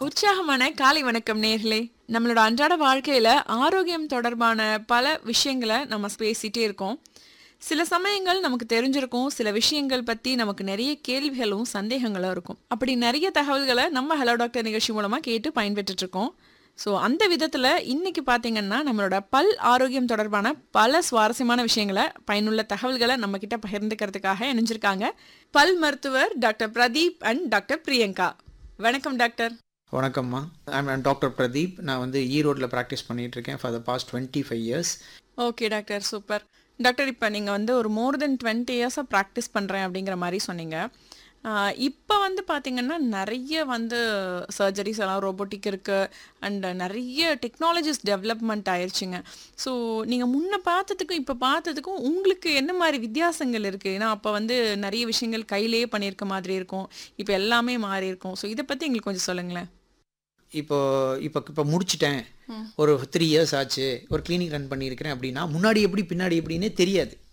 உற்சாகமான காலை வணக்கம் நேர்களே நம்மளோட அன்றாட வாழ்க்கையில ஆரோக்கியம் தொடர்பான பல விஷயங்களை நம்ம பேசிட்டே இருக்கோம் சில சமயங்கள் நமக்கு தெரிஞ்சிருக்கும் சில விஷயங்கள் பத்தி நமக்கு நிறைய கேள்விகளும் சந்தேகங்களும் இருக்கும் அப்படி நிறைய தகவல்களை நம்ம ஹலோ டாக்டர் நிகழ்ச்சி மூலமா கேட்டு பயன்பெற்றுட்டு இருக்கோம் ஸோ அந்த விதத்துல இன்னைக்கு பாத்தீங்கன்னா நம்மளோட பல் ஆரோக்கியம் தொடர்பான பல சுவாரஸ்யமான விஷயங்களை பயனுள்ள தகவல்களை நம்ம கிட்ட பகிர்ந்துக்கிறதுக்காக இணைஞ்சிருக்காங்க பல் மருத்துவர் doctor Pradeep and doctor Priyanka வணக்கம் டாக்டர் வணக்கம்மா ஐம் டாக்டர் பிரதீப் நான் வந்து ஈரோட்டில் ப்ராக்டிஸ் பண்ணிட்டு இருக்கேன் for the past twenty five years okay doctor super doctor இப்போ நீங்கள் வந்து ஒரு மோர் தென் டுவெண்ட்டி இயர்ஸாக ப்ராக்டிஸ் பண்ணுறேன் அப்படிங்கிற மாதிரி சொன்னீங்க இப்போ வந்து பார்த்தீங்கன்னா நிறைய வந்து சர்ஜரிஸ் எல்லாம் ரோபோட்டிக் இருக்குது அண்ட் நிறைய டெக்னாலஜிஸ் டெவலப்மெண்ட் ஆயிடுச்சுங்க ஸோ நீங்கள் முன்ன பார்த்ததுக்கும் இப்போ பார்த்ததுக்கும் உங்களுக்கு என்ன மாதிரி வித்தியாசங்கள் இருக்குது ஏன்னா அப்போ வந்து நிறைய விஷயங்கள் கையிலேயே பண்ணியிருக்க மாதிரி இருக்கும் இப்போ எல்லாமே மாறி இருக்கும் ஸோ இதை பற்றி எங்களுக்கு கொஞ்சம் சொல்லுங்களேன் இப்போ இப்போ இப்போ முடிச்சிட்டேன் ஒரு த்ரீ இயர்ஸ் ஆச்சு ஒரு கிளினிக் ரன் பண்ணியிருக்கிறேன் அப்படின்னா முன்னாடி எப்படி பின்னாடி எப்படின்னே தெரியாது